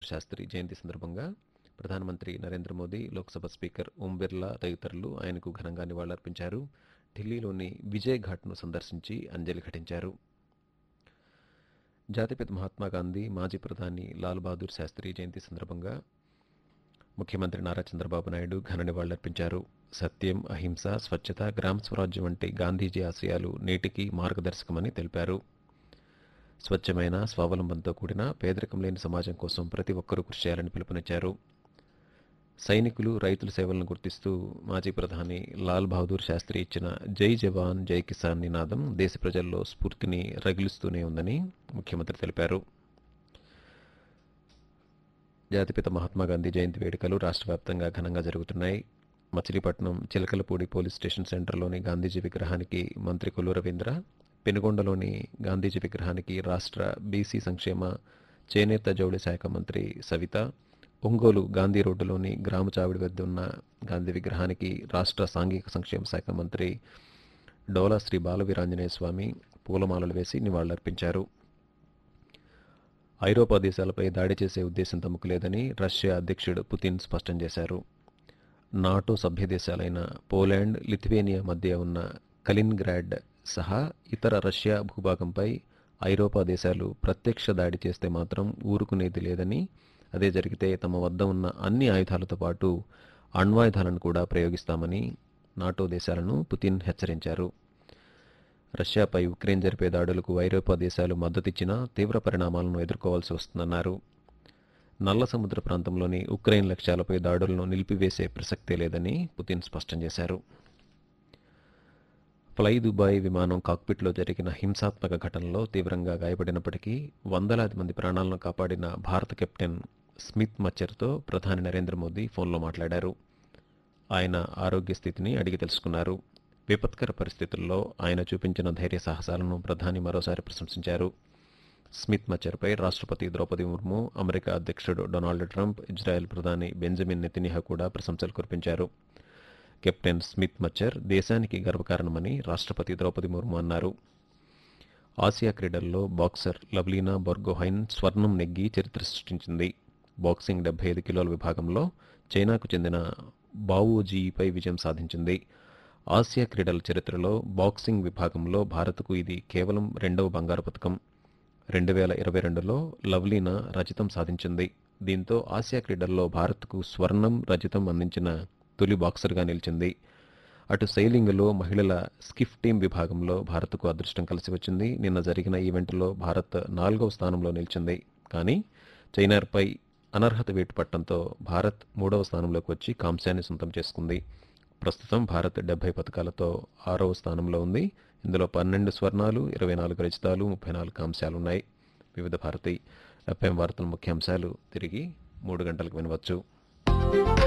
శాస్త్రి జయంతి సందర్భంగా ప్రధానమంత్రి నరేంద్ర మోదీ లోక్సభ స్పీకర్ ఓం బిర్లా తదితరులు ఆయనకు ఘనంగా నివాళులర్పించారు ఢిల్లీలోని విజయ్ ఘాట్ను సందర్శించి అంజలి ఘటించారు జాతిపిత మహాత్మా గాంధీ మాజీ ప్రధాని లాల్ బహదూర్ శాస్త్రి జయంతి సందర్భంగా ముఖ్యమంత్రి నారా చంద్రబాబు నాయుడు ఘన నివాళులర్పించారు సత్యం అహింస స్వచ్ఛత గ్రామ స్వరాజ్యం వంటి గాంధీజీ ఆశయాలు నేటికి మార్గదర్శకమని తెలిపారు స్వచ్ఛమైన స్వావలంబనతో కూడిన పేదరికం లేని సమాజం కోసం ప్రతి ఒక్కరూ కృషి చేయాలని పిలుపునిచ్చారు సైనికులు రైతుల సేవలను గుర్తిస్తూ మాజీ ప్రధాని లాల్ బహదూర్ శాస్త్రి ఇచ్చిన జై జవాన్ జై కిసాన్ నినాదం దేశ ప్రజల్లో స్ఫూర్తిని రగిలిస్తూనే ఉందని ముఖ్యమంత్రి తెలిపారు జాతిపిత మహాత్మా గాంధీ జయంతి వేడుకలు రాష్ట్ర వ్యాప్తంగా ఘనంగా జరుగుతున్నాయి మచిలీపట్నం చిలకలపూడి పోలీస్ స్టేషన్ సెంటర్లోని గాంధీజీ విగ్రహానికి మంత్రి కొల్లు రవీంద్ర పెనుగొండలోని గాంధీజీ విగ్రహానికి రాష్ట్ర బీసీ సంక్షేమ చేనేత జౌళి శాఖ మంత్రి సవిత ఒంగోలు గాంధీ రోడ్డులోని గ్రామ చావిడి వద్ద ఉన్న గాంధీ విగ్రహానికి రాష్ట్ర సాంఘిక సంక్షేమ శాఖ మంత్రి డోలా శ్రీ బాలవీరాంజనేయ స్వామి పూలమాలలు వేసి నివాళులర్పించారు ఐరోపా దేశాలపై దాడి చేసే ఉద్దేశం తమకు లేదని రష్యా అధ్యక్షుడు పుతిన్ స్పష్టం చేశారు నాటో సభ్య దేశాలైన పోలాండ్ లిథువేనియా మధ్య ఉన్న కలిన్గ్రాడ్ సహా ఇతర రష్యా భూభాగంపై ఐరోపా దేశాలు ప్రత్యక్ష దాడి చేస్తే మాత్రం ఊరుకునేది లేదని అదే జరిగితే తమ వద్ద ఉన్న అన్ని ఆయుధాలతో పాటు అణ్వాయుధాలను కూడా ప్రయోగిస్తామని నాటో దేశాలను పుతిన్ హెచ్చరించారు రష్యాపై ఉక్రెయిన్ జరిపే దాడులకు ఐరోపా దేశాలు మద్దతిచ్చినా తీవ్ర పరిణామాలను ఎదుర్కోవాల్సి వస్తుందన్నారు నల్ల సముద్ర ప్రాంతంలోని ఉక్రెయిన్ లక్ష్యాలపై దాడులను నిలిపివేసే ప్రసక్తే లేదని పుతిన్ స్పష్టం చేశారు ఫ్లై దుబాయ్ విమానం కాక్పిట్లో జరిగిన హింసాత్మక ఘటనలో తీవ్రంగా గాయపడినప్పటికీ వందలాది మంది ప్రాణాలను కాపాడిన భారత కెప్టెన్ స్మిత్ మచ్చర్తో ప్రధాని నరేంద్ర మోదీ ఫోన్లో మాట్లాడారు ఆయన ఆరోగ్య స్థితిని అడిగి తెలుసుకున్నారు విపత్కర పరిస్థితుల్లో ఆయన చూపించిన ధైర్య సాహసాలను ప్రధాని మరోసారి ప్రశంసించారు స్మిత్ మచ్చర్పై రాష్ట్రపతి ద్రౌపది ముర్ము అమెరికా అధ్యక్షుడు డొనాల్డ్ ట్రంప్ ఇజ్రాయెల్ ప్రధాని బెంజమిన్ నెతినిహా కూడా ప్రశంసలు కురిపించారు కెప్టెన్ స్మిత్ మచ్చర్ దేశానికి గర్వకారణమని రాష్ట్రపతి ద్రౌపది ముర్ము అన్నారు ఆసియా క్రీడల్లో బాక్సర్ లవ్లీనా బొర్గోహైన్ స్వర్ణం నెగ్గి చరిత్ర సృష్టించింది బాక్సింగ్ డెబ్బై ఐదు కిలోల విభాగంలో చైనాకు చెందిన బావోజీపై విజయం సాధించింది ఆసియా క్రీడల చరిత్రలో బాక్సింగ్ విభాగంలో భారత్కు ఇది కేవలం రెండవ బంగారు పథకం రెండు వేల ఇరవై రెండులో లవ్లీనా రజతం సాధించింది దీంతో ఆసియా క్రీడల్లో భారత్కు స్వర్ణం రజతం అందించిన తొలి బాక్సర్గా నిలిచింది అటు సైలింగ్లో మహిళల స్కిఫ్ టీం విభాగంలో భారత్కు అదృష్టం కలిసి వచ్చింది నిన్న జరిగిన ఈవెంట్లో భారత్ నాలుగవ స్థానంలో నిలిచింది కానీ చైనాపై అనర్హత వేటు పట్టడంతో భారత్ మూడవ స్థానంలోకి వచ్చి కాంస్యాన్ని సొంతం చేసుకుంది ప్రస్తుతం భారత్ డెబ్బై పథకాలతో ఆరవ స్థానంలో ఉంది ఇందులో పన్నెండు స్వర్ణాలు ఇరవై నాలుగు రజితాలు ముప్పై నాలుగు కాంస్యాలున్నాయి వివిధ భారతి ఎఫ్ఎం వార్తల ముఖ్యాంశాలు తిరిగి మూడు గంటలకు వినవచ్చు